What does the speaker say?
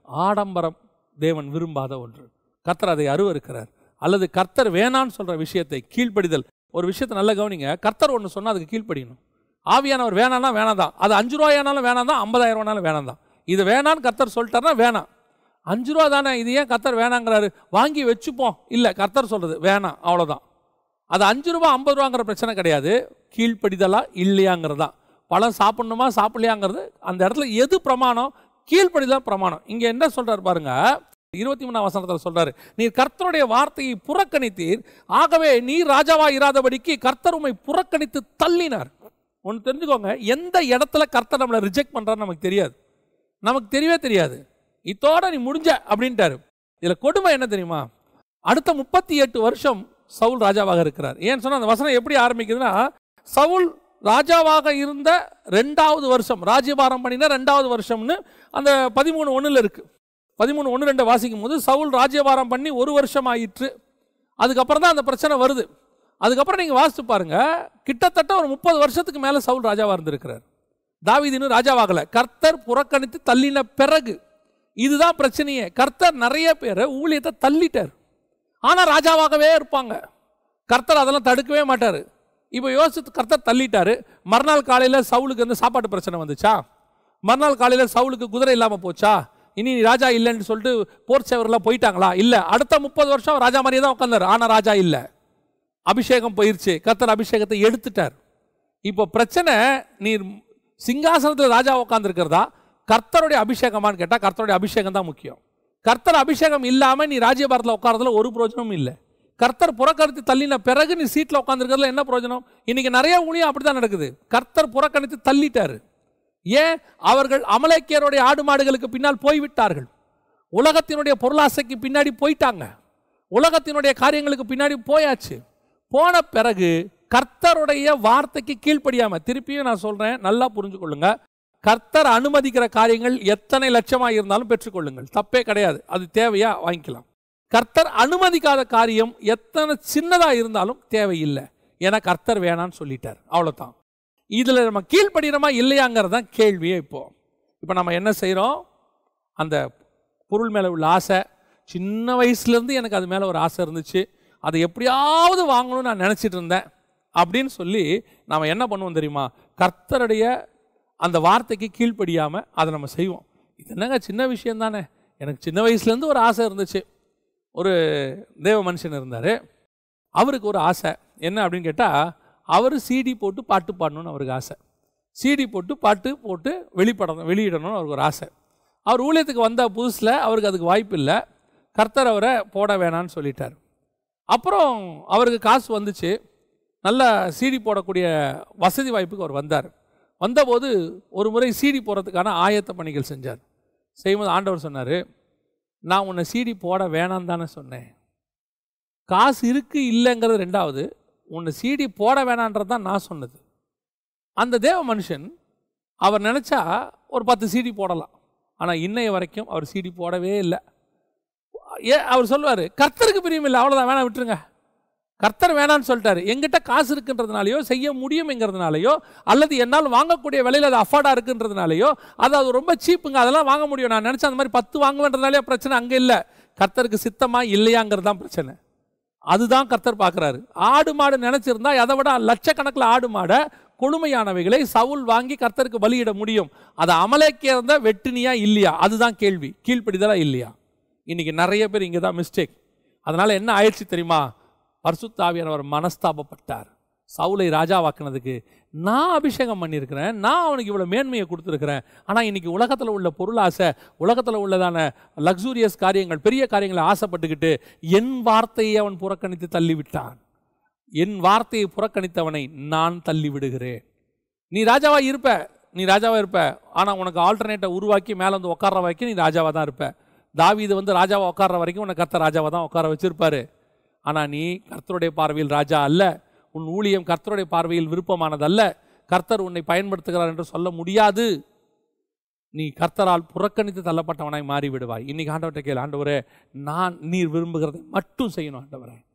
ஆடம்பரம் தேவன் விரும்பாத ஒன்று கர்த்தர் அதை அருவருக்கிறார் அல்லது கர்த்தர் வேணான்னு சொல்ற விஷயத்தை கீழ்ப்படிதல் ஒரு விஷயத்தை நல்லா கவனிங்க கர்த்தர் ஒன்று சொன்னா அதுக்கு கீழ்ப்படியணும் ஆவியானவர் வேணாம்னா வேணாம் தான் அது அஞ்சு ரூபாயானாலும் வேணாம் தான் ஐம்பதாயிரம் ரூபானாலும் வேணாம் தான் இது வேணான்னு கர்த்தர் சொல்லிட்டாருன்னா வேணாம் அஞ்சு ரூபா தானே இது ஏன் கர்த்தர் வேணாங்கிறாரு வாங்கி வச்சுப்போம் இல்லை கர்த்தர் சொல்றது வேணாம் அவ்வளோதான் அது அஞ்சு ரூபா ஐம்பது ரூபாங்கிற பிரச்சனை கிடையாது கீழ்ப்படிதலா இல்லையாங்கிறது தான் பழம் சாப்பிடணுமா சாப்பிடலையாங்கிறது அந்த இடத்துல எது பிரமாணம் கீழ்ப்படிதான் பிரமாணம் இங்கே என்ன சொல்றாரு பாருங்க இருபத்தி மூணாம் வசனத்தில் சொல்றாரு நீர் கர்த்தருடைய வார்த்தையை புறக்கணித்தீர் ஆகவே நீர் ராஜாவா இராதபடிக்கு கர்த்தர் உம்மை புறக்கணித்து தள்ளினார் ஒன்று தெரிஞ்சுக்கோங்க எந்த இடத்துல கர்த்தர் நம்மளை ரிஜெக்ட் பண்றாருன்னு நமக்கு தெரியாது நமக்கு தெரியவே தெரியாது இத்தோட நீ முடிஞ்ச அப்படின்ட்டாரு இதுல கொடுமை என்ன தெரியுமா அடுத்த முப்பத்தி எட்டு வருஷம் சவுல் ராஜாவாக இருக்கிறார் ஏன்னு சொன்னா அந்த வசனம் எப்படி ஆரம்பிக்குதுன்னா சவுல் ராஜாவாக இருந்த ரெண்டாவது வருஷம் ராஜ்யபாரம் பண்ணின ரெண்டாவது வருஷம்னு அந்த பதிமூணு ஒண்ணுல இருக்கு பதிமூணு ஒன்று ரெண்டு வாசிக்கும் போது சவுல் ராஜ்யபாரம் பண்ணி ஒரு வருஷம் ஆயிற்று அதுக்கப்புறம் தான் அந்த பிரச்சனை வருது அதுக்கப்புறம் நீங்கள் வாசித்து பாருங்க கிட்டத்தட்ட ஒரு முப்பது வருஷத்துக்கு மேலே சவுல் ராஜாவாக இருந்திருக்கிறார் தாவீது இன்னும் ராஜாவாகல கர்த்தர் புறக்கணித்து தள்ளின பிறகு இதுதான் பிரச்சனையே கர்த்தர் நிறைய பேரை ஊழியத்தை தள்ளிட்டார் ஆனால் ராஜாவாகவே இருப்பாங்க கர்த்தர் அதெல்லாம் தடுக்கவே மாட்டார் இப்போ யோசித்து கர்த்தர் தள்ளிட்டாரு மறுநாள் காலையில் சவுலுக்கு வந்து சாப்பாட்டு பிரச்சனை வந்துச்சா மறுநாள் காலையில் சவுலுக்கு குதிரை இல்லாமல் போச்சா இனி நீ ராஜா இல்லைன்னு சொல்லிட்டு போர் சேவர்லாம் போயிட்டாங்களா இல்லை அடுத்த முப்பது வருஷம் ராஜா மாதிரியே தான் உட்காந்தாரு ஆனால் ராஜா இல்லை அபிஷேகம் போயிருச்சு கர்த்தர் அபிஷேகத்தை எடுத்துட்டார் இப்போ பிரச்சனை நீர் சிங்காசனத்தில் ராஜா உட்காந்துருக்கிறதா கர்த்தருடைய அபிஷேகமான்னு கேட்டால் கர்த்தருடைய அபிஷேகம் தான் முக்கியம் கர்த்தர் அபிஷேகம் இல்லாமல் நீ ராஜ்யபாரத்தில் உட்காரதுல ஒரு பிரயோஜனமும் இல்லை கர்த்தர் புறக்கணித்து தள்ளின பிறகு நீ சீட்டில் உட்காந்துருக்கிறதுல என்ன பிரயோஜனம் இன்னைக்கு நிறைய ஊழியம் அப்படி தான் நடக்குது கர்த்தர் புறக்கணித்து தள்ளிட்டாரு ஏன் அவர்கள் அமலேக்கியருடைய ஆடு மாடுகளுக்கு பின்னால் போய்விட்டார்கள் உலகத்தினுடைய பொருளாசைக்கு பின்னாடி போயிட்டாங்க உலகத்தினுடைய காரியங்களுக்கு பின்னாடி போயாச்சு போன பிறகு கர்த்தருடைய வார்த்தைக்கு கீழ்ப்படியாம திருப்பியும் நான் சொல்றேன் நல்லா புரிஞ்சுக்கொள்ளுங்க கர்த்தர் அனுமதிக்கிற காரியங்கள் எத்தனை லட்சமா இருந்தாலும் பெற்றுக்கொள்ளுங்கள் தப்பே கிடையாது அது தேவையா வாங்கிக்கலாம் கர்த்தர் அனுமதிக்காத காரியம் எத்தனை சின்னதா இருந்தாலும் தேவையில்லை ஏன்னா கர்த்தர் வேணான்னு சொல்லிட்டார் அவ்வளவுதான் இதுல நம்ம கீழ்ப்படுகிறோமா இல்லையாங்கிறது தான் கேள்வியே இப்போ இப்போ நம்ம என்ன செய்றோம் அந்த பொருள் மேலே உள்ள ஆசை சின்ன வயசுலேருந்து எனக்கு அது மேலே ஒரு ஆசை இருந்துச்சு அதை எப்படியாவது வாங்கணும்னு நான் நினச்சிட்டு இருந்தேன் அப்படின்னு சொல்லி நாம் என்ன பண்ணுவோம் தெரியுமா கர்த்தருடைய அந்த வார்த்தைக்கு கீழ்ப்படியாமல் அதை நம்ம செய்வோம் இது என்னங்க சின்ன விஷயம் தானே எனக்கு சின்ன வயசுலேருந்து ஒரு ஆசை இருந்துச்சு ஒரு தேவ மனுஷன் இருந்தார் அவருக்கு ஒரு ஆசை என்ன அப்படின்னு கேட்டால் அவர் சிடி போட்டு பாட்டு பாடணும்னு அவருக்கு ஆசை சிடி போட்டு பாட்டு போட்டு வெளிப்படணும் வெளியிடணும்னு அவருக்கு ஒரு ஆசை அவர் ஊழியத்துக்கு வந்த புதுசில் அவருக்கு அதுக்கு வாய்ப்பு இல்லை கர்த்தர் அவரை போட வேணான்னு சொல்லிட்டார் அப்புறம் அவருக்கு காசு வந்துச்சு நல்ல சிடி போடக்கூடிய வசதி வாய்ப்புக்கு அவர் வந்தார் வந்தபோது ஒரு முறை சிடி போடுறதுக்கான ஆயத்த பணிகள் செஞ்சார் செய்யும்போது ஆண்டவர் சொன்னார் நான் உன்னை சிடி போட வேணாம் தானே சொன்னேன் காசு இருக்கு இல்லைங்கிறது ரெண்டாவது உன்னை சிடி போட வேணான்றது தான் நான் சொன்னது அந்த தேவ மனுஷன் அவர் நினச்சா ஒரு பத்து சிடி போடலாம் ஆனால் இன்னைய வரைக்கும் அவர் சிடி போடவே இல்லை ஏன் அவர் சொல்லுவார் கர்த்தருக்கு பிரியம் இல்லை அவ்வளோதான் வேணாம் விட்டுருங்க கர்த்தர் வேணான்னு சொல்லிட்டாரு எங்கிட்ட காசு இருக்குன்றதுனாலையோ செய்ய முடியும்ங்கிறதுனாலையோ அல்லது என்னால் வாங்கக்கூடிய விலையில் அது அஃபோர்டாக இருக்குன்றதுனாலையோ அது அது ரொம்ப சீப்புங்க அதெல்லாம் வாங்க முடியும் நான் நினச்சேன் அந்த மாதிரி பத்து வாங்குவேன்றதுனாலே பிரச்சனை அங்கே இல்லை கர்த்தருக்கு சித்தமா இல்லையாங்கிறது தான் பிரச்சனை அதுதான் கர்த்தர் பார்க்குறாரு ஆடு மாடு நினச்சிருந்தா அதை விட லட்சக்கணக்கில் ஆடு மாடை கொடுமையானவைகளை சவுல் வாங்கி கர்த்தருக்கு பலியிட முடியும் அதை அமலேக்கே இருந்தா வெட்டினியா இல்லையா அதுதான் கேள்வி கீழ்ப்படிதலா இல்லையா இன்னைக்கு நிறைய பேர் இங்கே தான் மிஸ்டேக் அதனால என்ன ஆயிடுச்சு தெரியுமா பரிசுத்தாவியானவர் மனஸ்தாபப்பட்டார் சவுலை ராஜாவாக்குனதுக்கு நான் அபிஷேகம் பண்ணியிருக்கிறேன் நான் அவனுக்கு இவ்வளோ மேன்மையை கொடுத்துருக்கிறேன் ஆனால் இன்னைக்கு உலகத்தில் உள்ள பொருளாசை உலகத்தில் உள்ளதான லக்ஸூரியஸ் காரியங்கள் பெரிய காரியங்களை ஆசைப்பட்டுக்கிட்டு என் வார்த்தையை அவன் புறக்கணித்து தள்ளிவிட்டான் என் வார்த்தையை புறக்கணித்தவனை நான் தள்ளி விடுகிறேன் நீ ராஜாவா இருப்ப நீ ராஜாவா இருப்ப ஆனால் உனக்கு ஆல்டர்னேட்டை உருவாக்கி மேலே வந்து உட்கார்ற வரைக்கும் நீ ராஜாவா தான் இருப்ப தாவீது வந்து ராஜாவா உட்கார்ற வரைக்கும் உன்னை கர்த்தர் ராஜாவா தான் உட்கார வச்சிருப்பாரு ஆனால் நீ கர்த்தருடைய பார்வையில் ராஜா அல்ல உன் ஊழியம் கர்த்தருடைய பார்வையில் விருப்பமானதல்ல கர்த்தர் உன்னை பயன்படுத்துகிறார் என்று சொல்ல முடியாது நீ கர்த்தரால் புறக்கணித்து தள்ளப்பட்டவனாய் மாறி விடுவாய் இன்னைக்கு ஆண்டவர்கிட்ட கேளு ஆண்டவரே நான் நீர் விரும்புகிறதை மட்டும் செய்யணும் ஆண்டவரே